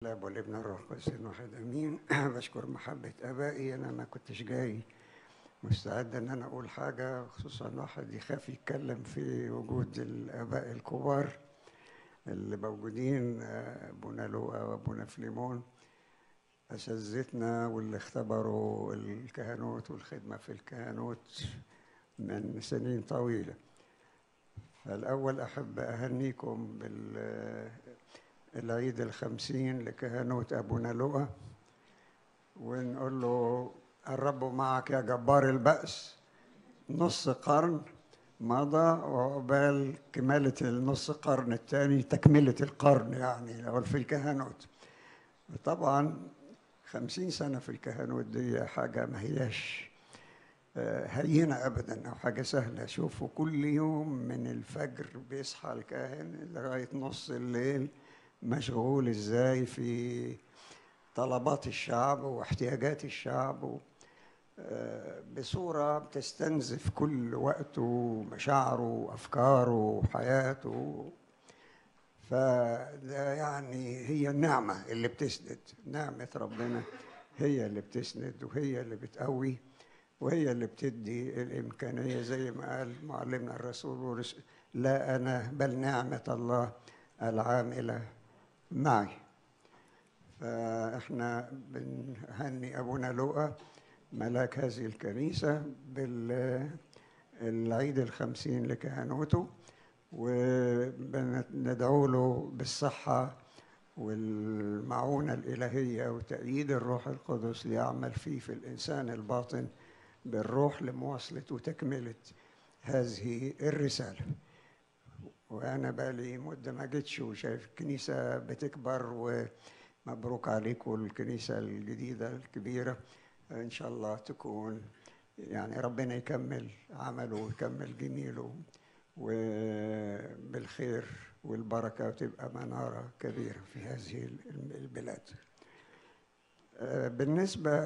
الاب والابن الروح القدس واحد امين بشكر محبه ابائي انا ما كنتش جاي مستعد ان انا اقول حاجه خصوصا واحد يخاف يتكلم في وجود الاباء الكبار اللي موجودين ابونا لوقا وابونا فليمون اساتذتنا واللي اختبروا الكهنوت والخدمه في الكهنوت من سنين طويله فالاول احب اهنيكم بال العيد الخمسين لكهنوت أبونا لؤى ونقول له الرب معك يا جبار البأس نص قرن مضى وعقبال كمالة النص قرن الثاني تكملة القرن يعني لو في الكهنوت طبعا خمسين سنة في الكهنوت دي حاجة ما هياش هينة أبدا أو حاجة سهلة شوفوا كل يوم من الفجر بيصحى الكاهن لغاية نص الليل مشغول ازاي في طلبات الشعب واحتياجات الشعب بصورة بتستنزف كل وقته ومشاعره وأفكاره وحياته فده يعني هي النعمة اللي بتسند نعمة ربنا هي اللي بتسند وهي اللي بتقوي وهي اللي بتدي الإمكانية زي ما قال معلمنا الرسول لا أنا بل نعمة الله العاملة معي فاحنا بنهني ابونا لؤى ملاك هذه الكنيسه بالعيد الخمسين لكهنوته وندعو له بالصحه والمعونه الالهيه وتأييد الروح القدس ليعمل فيه في الانسان الباطن بالروح لمواصله وتكمله هذه الرساله وانا بقالي مده ما جيتش وشايف الكنيسه بتكبر ومبروك عليكم الكنيسه الجديده الكبيره ان شاء الله تكون يعني ربنا يكمل عمله ويكمل جميله وبالخير والبركه وتبقى مناره كبيره في هذه البلاد بالنسبه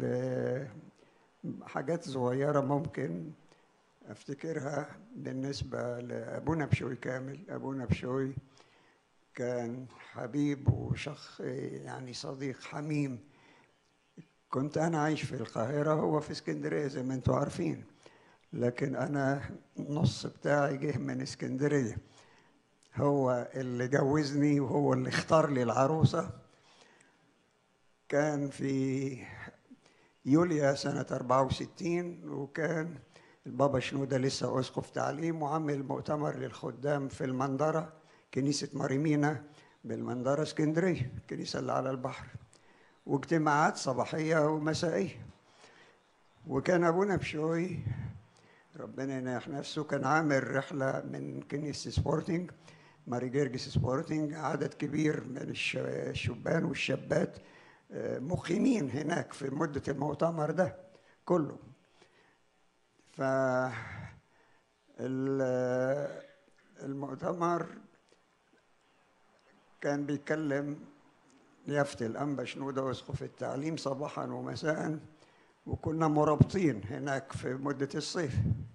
لحاجات صغيره ممكن افتكرها بالنسبة لأبونا بشوي كامل أبونا بشوي كان حبيب وشخ يعني صديق حميم كنت أنا عايش في القاهرة هو في اسكندرية زي ما انتم عارفين لكن أنا النص بتاعي جه من اسكندرية هو اللي جوزني وهو اللي اختار لي العروسة كان في يوليو سنة 64 وكان البابا شنودة لسه أسقف تعليم وعمل مؤتمر للخدام في المندرة كنيسة ماريمينا بالمندرة اسكندرية الكنيسة اللي على البحر واجتماعات صباحية ومسائية وكان أبونا بشوي ربنا يناح نفسه كان عامل رحلة من كنيسة سبورتنج ماري جيرجس سبورتنج عدد كبير من الشبان والشابات مقيمين هناك في مدة المؤتمر ده كله ف المؤتمر كان بيتكلم يافت الأنبا شنودة واسقف التعليم صباحا ومساء وكنا مرابطين هناك في مدة الصيف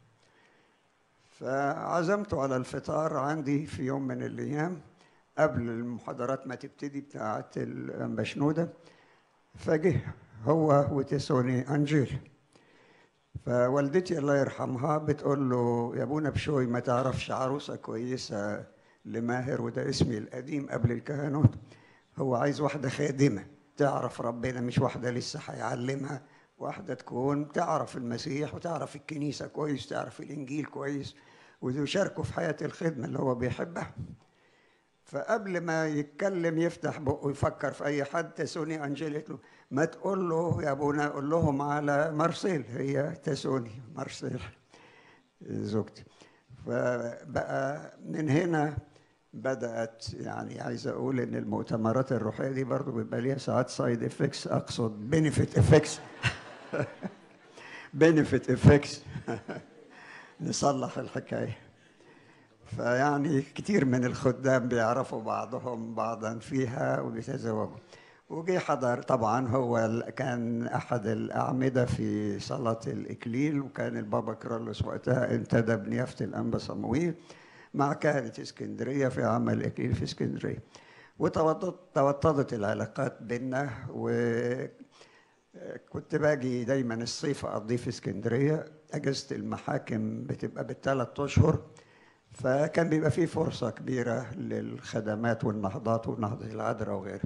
فعزمته على الفطار عندي في يوم من الأيام قبل المحاضرات ما تبتدي بتاعة الأنبا شنودة فجه هو وتسوني أنجيل فوالدتي الله يرحمها بتقول له يا ابونا بشوي ما تعرفش عروسه كويسه لماهر وده اسمي القديم قبل الكهنوت هو عايز واحده خادمه تعرف ربنا مش واحده لسه هيعلمها واحده تكون تعرف المسيح وتعرف الكنيسه كويس تعرف الانجيل كويس وتشاركه في حياه الخدمه اللي هو بيحبها فقبل ما يتكلم يفتح بقه يفكر في اي حد تسوني انجيل قالت له ما تقول له يا ابونا قول لهم على مارسيل هي تسوني مارسيل زوجتي فبقى من هنا بدات يعني عايز اقول ان المؤتمرات الروحيه دي برضو بيبقى ليها ساعات سايد افكتس اقصد بينيفيت افكتس بينيفيت افكتس نصلح الحكايه فيعني كتير من الخدام بيعرفوا بعضهم بعضا فيها وبيتزوجوا وجي حضر طبعا هو كان احد الاعمده في صلاه الاكليل وكان البابا كرولوس وقتها انتدب بنيافه الانبا صمويل مع كهنه اسكندريه في عمل الاكليل في اسكندريه وتوطدت العلاقات بينا وكنت باجي دايما الصيف اقضيه في اسكندريه اجازه المحاكم بتبقى بالثلاث اشهر فكان بيبقى فيه فرصه كبيره للخدمات والنهضات ونهضه العذراء وغيره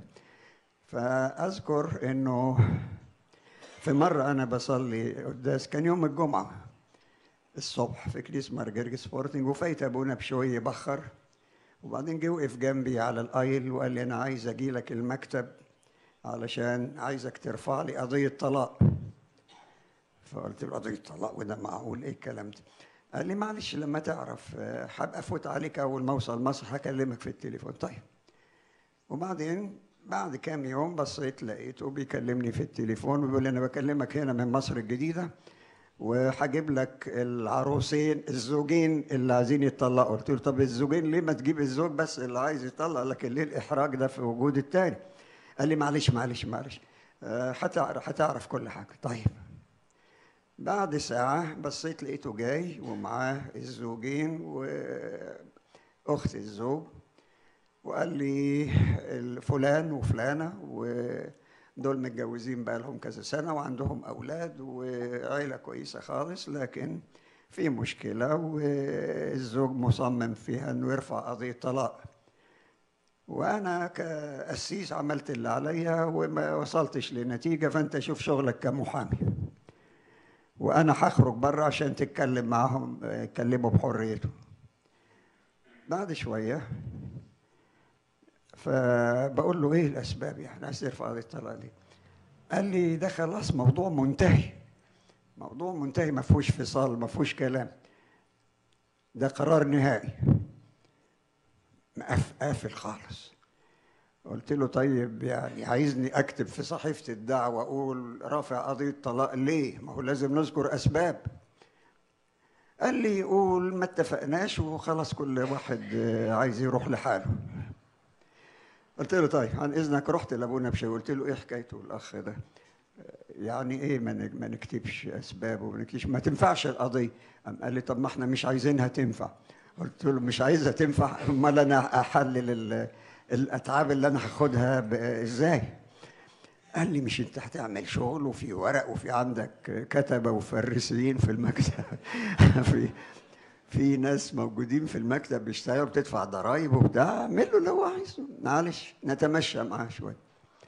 فاذكر انه في مره انا بصلي قداس كان يوم الجمعه الصبح في كنيسه مارجرجس سبورتنج وفايت ابونا بشويه بخر وبعدين جه وقف جنبي على الايل وقال لي انا عايز اجي لك المكتب علشان عايزك ترفع لي قضيه طلاق فقلت له قضيه طلاق وده معقول ايه الكلام ده قال لي معلش لما تعرف هبقى افوت عليك اول ما اوصل مصر هكلمك في التليفون طيب وبعدين بعد كام يوم بصيت لقيته بيكلمني في التليفون وبيقول لي انا بكلمك هنا من مصر الجديده وهجيب لك العروسين الزوجين اللي عايزين يتطلقوا قلت له طب الزوجين ليه ما تجيب الزوج بس اللي عايز يطلق لكن ليه الاحراج ده في وجود التاني قال لي معلش معلش معلش هتعرف هتعرف كل حاجه طيب بعد ساعة بصيت لقيته جاي ومعاه الزوجين وأخت الزوج وقال لي فلان وفلانة ودول متجوزين بقى لهم كذا سنة وعندهم أولاد وعيلة كويسة خالص لكن في مشكلة والزوج مصمم فيها إنه يرفع قضية طلاق وأنا كأسيس عملت اللي عليا وما وصلتش لنتيجة فأنت شوف شغلك كمحامي وانا هخرج بره عشان تتكلم معاهم يتكلموا بحريته بعد شويه فبقول له ايه الاسباب يعني عايز ترفع قضيه الطلاق دي قال لي ده خلاص موضوع منتهي موضوع منتهي ما فيهوش فصال ما فيهوش كلام ده قرار نهائي قافل خالص قلت له طيب يعني عايزني اكتب في صحيفه الدعوه اقول رافع قضيه طلاق ليه؟ ما هو لازم نذكر اسباب. قال لي قول ما اتفقناش وخلاص كل واحد عايز يروح لحاله. قلت له طيب عن اذنك رحت لابونا بشوي قلت له ايه حكايته الاخ ده؟ يعني ايه ما نكتبش اسباب وما نكتبش ما تنفعش القضيه. قام قال لي طب ما احنا مش عايزينها تنفع. قلت له مش عايزها تنفع امال انا احلل الاتعاب اللي انا هاخدها ازاي قال لي مش انت هتعمل شغل وفي ورق وفي عندك كتبه وفريسيين في المكتب في في ناس موجودين في المكتب بيشتغلوا بتدفع ضرايب وبتاع اعمل له اللي هو عايزه معلش نتمشى معاه شويه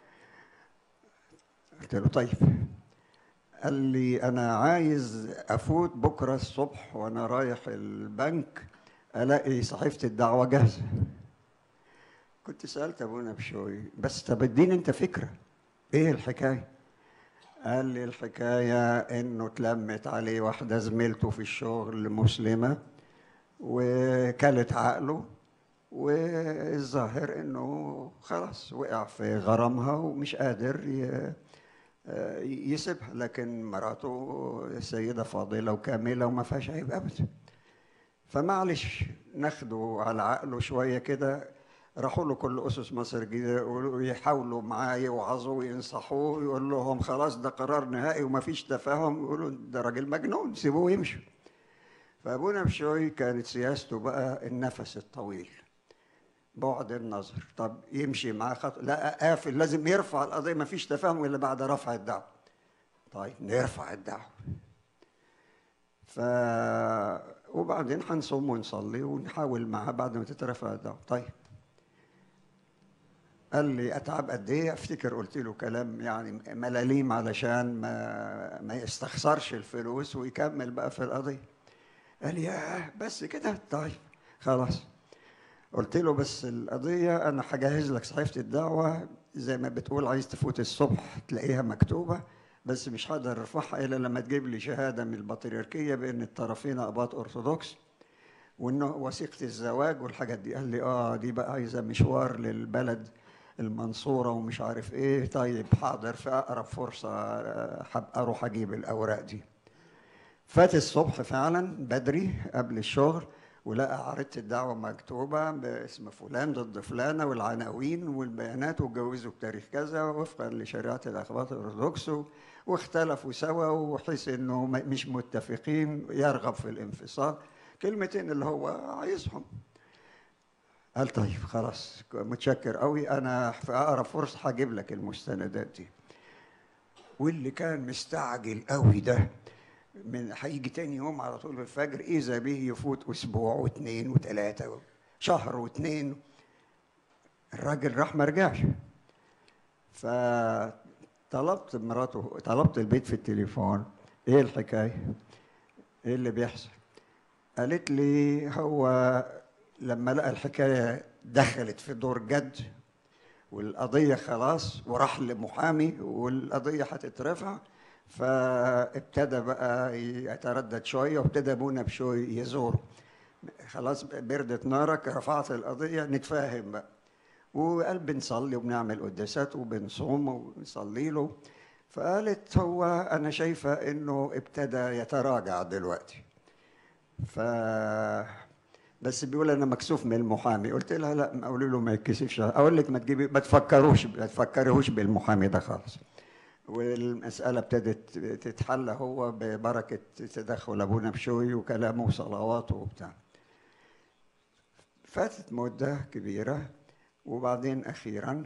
قلت له طيب قال لي انا عايز افوت بكره الصبح وانا رايح البنك الاقي صحيفه الدعوه جاهزه كنت سالت ابونا بشوي بس طب اديني انت فكره ايه الحكايه قال لي الحكايه انه اتلمت عليه واحده زميلته في الشغل مسلمه وكلت عقله والظاهر انه خلاص وقع في غرامها ومش قادر يسيبها لكن مراته سيده فاضله وكامله وما فيهاش عيب ابدا فمعلش ناخده على عقله شويه كده راحوا له كل اسس مصر الجديده ويحاولوا معاه يوعظوا وينصحوه يقول لهم خلاص ده قرار نهائي وما فيش تفاهم يقولوا ده راجل مجنون سيبوه يمشي فابونا بشوي كانت سياسته بقى النفس الطويل بعد النظر طب يمشي معاه خط لا قافل لازم يرفع القضيه ما فيش تفاهم الا بعد رفع الدعوه طيب نرفع الدعوه ف وبعدين هنصوم ونصلي ونحاول معاه بعد ما تترفع الدعوه طيب قال لي اتعب قد ايه افتكر قلت له كلام يعني ملاليم علشان ما ما يستخسرش الفلوس ويكمل بقى في القضيه قال لي ياه بس كده طيب خلاص قلت له بس القضيه انا هجهز لك صحيفه الدعوه زي ما بتقول عايز تفوت الصبح تلاقيها مكتوبه بس مش هقدر ارفعها الا لما تجيب لي شهاده من البطريركيه بان الطرفين اباط ارثوذكس وانه وثيقه الزواج والحاجات دي قال لي اه دي بقى عايزه مشوار للبلد المنصوره ومش عارف ايه طيب حاضر في اقرب فرصه هبقى اروح اجيب الاوراق دي فات الصبح فعلا بدري قبل الشغل ولقى عريضة الدعوة مكتوبة باسم فلان ضد فلانة والعناوين والبيانات واتجوزوا بتاريخ كذا وفقا لشريعة الأخبار الأرثوذكس واختلفوا سوا وحس إنه مش متفقين يرغب في الانفصال كلمتين اللي هو عايزهم قال طيب خلاص متشكر قوي انا في اقرب فرصه هجيب لك المستندات دي واللي كان مستعجل قوي ده من هيجي تاني يوم على طول الفجر اذا به يفوت اسبوع واثنين وثلاثه شهر واثنين الراجل راح ما رجعش فطلبت مراته طلبت البيت في التليفون ايه الحكايه ايه اللي بيحصل قالت لي هو لما لقى الحكايه دخلت في دور جد والقضيه خلاص وراح لمحامي والقضيه هتترفع فابتدى بقى يتردد شويه وابتدى ابونا بشوي يزوره خلاص بردت نارك رفعت القضيه نتفاهم بقى وقال بنصلي وبنعمل قداسات وبنصوم وبنصلي له فقالت هو انا شايفه انه ابتدى يتراجع دلوقتي ف بس بيقول انا مكسوف من المحامي قلت لها لا اقول له ما يتكسفش اقول لك ما تجيبي ما تفكروش ما تفكريهوش بالمحامي ده خالص والمساله ابتدت تتحل هو ببركه تدخل ابونا بشوي وكلامه وصلواته وبتاع فاتت مده كبيره وبعدين اخيرا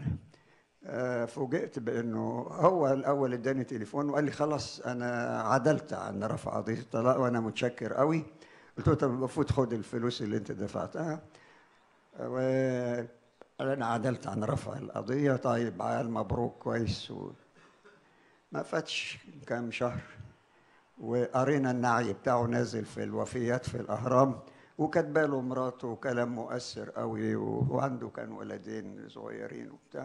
فوجئت بانه هو الاول اداني تليفون وقال لي خلاص انا عدلت عن رفع قضيه الطلاق وانا متشكر قوي قلت له طب المفروض خد الفلوس اللي انت دفعتها وقال انا عدلت عن رفع القضيه طيب عال مبروك كويس و... ما فاتش كام شهر وقرينا النعي بتاعه نازل في الوفيات في الاهرام وكاتبه له مراته وكلام مؤثر قوي وعنده كان ولدين صغيرين وبتاع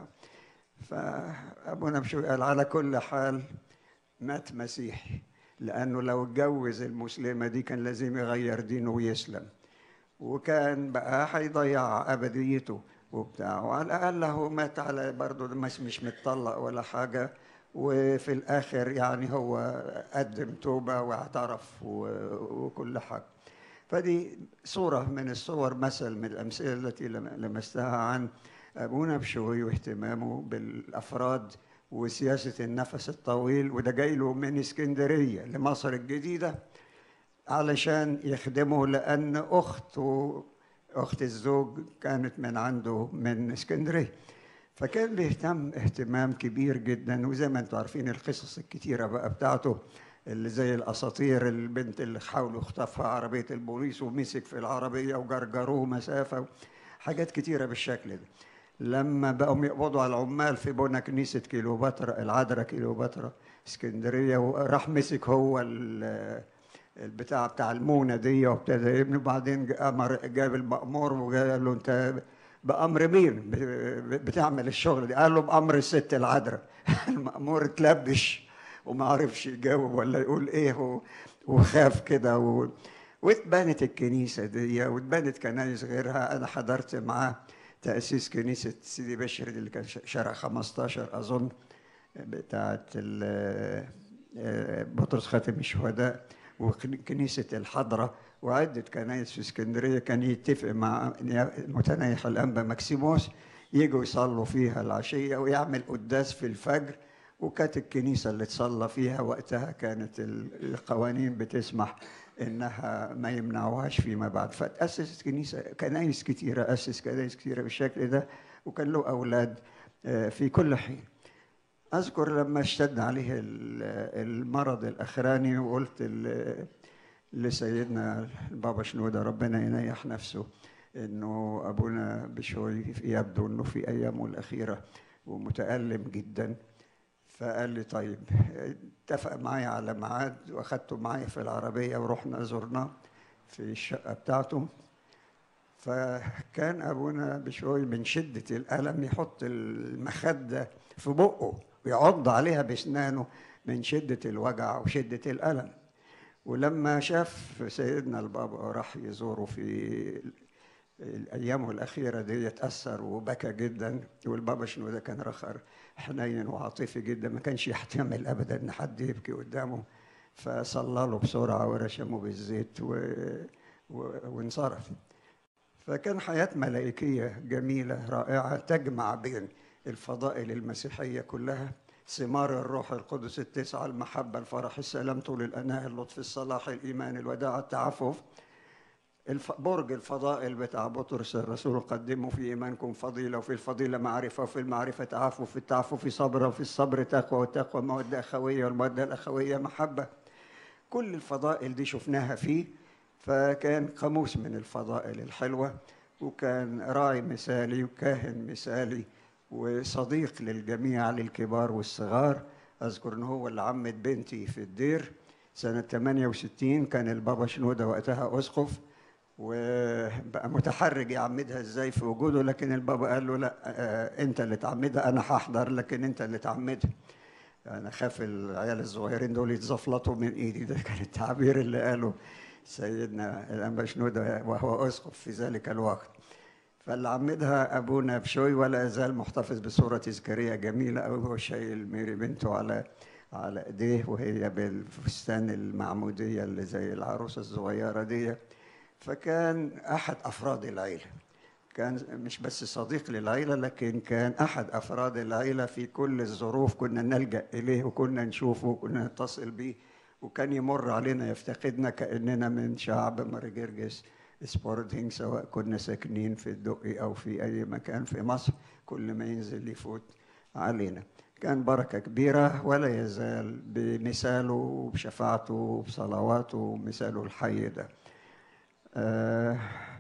فابونا مشوي قال على كل حال مات مسيحي لانه لو اتجوز المسلمه دي كان لازم يغير دينه ويسلم وكان بقى هيضيع ابديته وبتاع وعلى الاقل هو مات على برضه مش مش متطلق ولا حاجه وفي الاخر يعني هو قدم توبه واعترف وكل حاجه فدي صوره من الصور مثل من الامثله التي لمستها عن ابونا بشوي واهتمامه بالافراد وسياسه النفس الطويل وده جاي له من اسكندريه لمصر الجديده علشان يخدمه لان اخته اخت الزوج كانت من عنده من اسكندريه فكان بيهتم اهتمام كبير جدا وزي ما انتم عارفين القصص الكتيره بقى بتاعته اللي زي الاساطير البنت اللي حاولوا يخطفها عربيه البوليس ومسك في العربيه وجرجروه مسافه حاجات كتيره بالشكل ده لما بقوا يقبضوا على العمال في بنى كنيسه كيلوباترا العذراء كيلوباترا اسكندريه وراح مسك هو البتاع بتاع المونه دي وابتدى يبني وبعدين امر جاب المأمور وقال له انت بأمر مين بتعمل الشغل دي؟ قال له بأمر الست العذراء المأمور اتلبش وما عرفش يجاوب ولا يقول ايه وخاف كده و... واتبنت الكنيسه دي واتبنت كنايس غيرها انا حضرت معاه تأسيس كنيسة سيدي بشر اللي كان شارع 15 أظن بتاعت بطرس خاتم الشهداء وكنيسة الحضرة وعدة كنايس في اسكندرية كان يتفق مع متنايح الأنبا مكسيموس يجوا يصلوا فيها العشية ويعمل قداس في الفجر وكانت الكنيسة اللي تصلى فيها وقتها كانت القوانين بتسمح انها ما يمنعوهاش فيما بعد فتاسست كنيسه كنايس كثيره اسس كنايس كثيره بالشكل ده وكان له اولاد في كل حين اذكر لما اشتد عليه المرض الاخراني وقلت لسيدنا البابا شنوده ربنا ينيح نفسه انه ابونا بشوي يبدو انه في ايامه الاخيره ومتالم جدا فقال لي طيب اتفق معايا على ميعاد واخدته معايا في العربيه ورحنا زرناه في الشقه بتاعته فكان ابونا بشوي من شده الالم يحط المخده في بقه ويعض عليها باسنانه من شده الوجع وشده الالم ولما شاف سيدنا البابا راح يزوره في الايام الاخيره دي اتاثر وبكى جدا والبابا شنو ده كان رخر حنين وعاطفي جدا ما كانش يحتمل ابدا ان حد يبكي قدامه فصلى له بسرعه ورشمه بالزيت و... و... وانصرف فكان حياه ملائكيه جميله رائعه تجمع بين الفضائل المسيحيه كلها ثمار الروح القدس التسعه المحبه الفرح السلام طول الاناء اللطف الصلاح الايمان الوداع التعفف الف... برج الفضائل بتاع بطرس الرسول قدموا في إيمانكم فضيلة وفي الفضيلة معرفة وفي المعرفة تعفف في التعفف صبر وفي الصبر تقوى والتقوى مودة أخوية والمودة الأخوية محبة كل الفضائل دي شفناها فيه فكان قاموس من الفضائل الحلوة وكان راعي مثالي وكاهن مثالي وصديق للجميع للكبار والصغار أذكر إن هو اللي عمد بنتي في الدير سنة 68 كان البابا شنودة وقتها أسقف وبقى متحرج يعمدها ازاي في وجوده لكن البابا قال له لا آه، انت اللي تعمدها انا هحضر لكن انت اللي تعمدها انا خاف العيال الصغيرين دول يتزفلطوا من ايدي ده كان التعبير اللي قاله سيدنا الانبا شنودة وهو اسقف في ذلك الوقت فاللي عمدها ابونا بشوي ولا يزال محتفظ بصوره تذكاريه جميله قوي وهو شايل ميري بنته على على ايديه وهي بالفستان المعموديه اللي زي العروسه الصغيره دي فكان احد افراد العيله كان مش بس صديق للعيله لكن كان احد افراد العيله في كل الظروف كنا نلجا اليه وكنا نشوفه وكنا نتصل به وكان يمر علينا يفتقدنا كاننا من شعب مرجرجس سبورتنج سواء كنا ساكنين في الدقي او في اي مكان في مصر كل ما ينزل يفوت علينا كان بركة كبيرة ولا يزال بمثاله وبشفاعته وبصلواته ومثاله الحي ده آه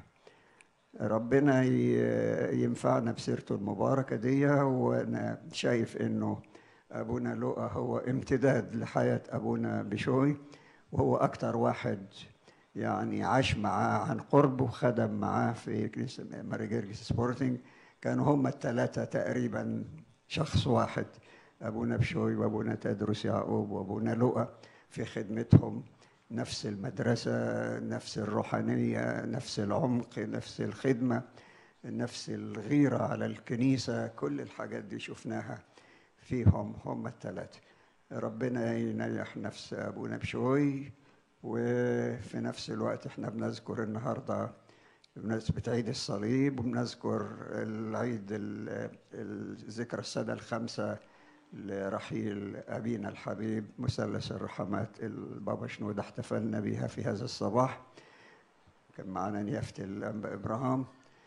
ربنا ي- ينفعنا بسيرته المباركة دي وأنا شايف إنه أبونا لؤى هو امتداد لحياة أبونا بشوي وهو أكتر واحد يعني عاش معاه عن قرب وخدم معاه في كنيسة ماري جرجس سبورتنج كانوا هم الثلاثة تقريبا شخص واحد أبونا بشوي وأبونا تدرس يعقوب وأبونا لؤى في خدمتهم نفس المدرسة نفس الروحانية نفس العمق نفس الخدمة نفس الغيرة على الكنيسة كل الحاجات دي شفناها فيهم هم الثلاثة ربنا ينيح نفس أبونا بشوي وفي نفس الوقت احنا بنذكر النهارده بمناسبة عيد الصليب وبنذكر العيد ال- الذكرى السنة الخامسة لرحيل أبينا الحبيب مثلث الرحمات البابا شنودة احتفلنا بها في هذا الصباح كان معنا نيافة الأنبا إبراهام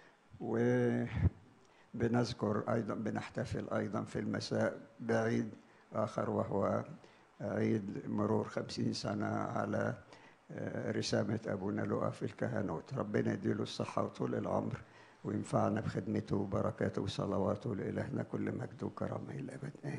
وبنذكر أيضا بنحتفل أيضا في المساء بعيد آخر وهو عيد مرور خمسين سنة على آه، رسامة أبونا لؤى في الكهنوت ربنا يديله الصحة وطول العمر وينفعنا بخدمته وبركاته وصلواته لإلهنا كل مجد وكرامة إلى الأبد آمين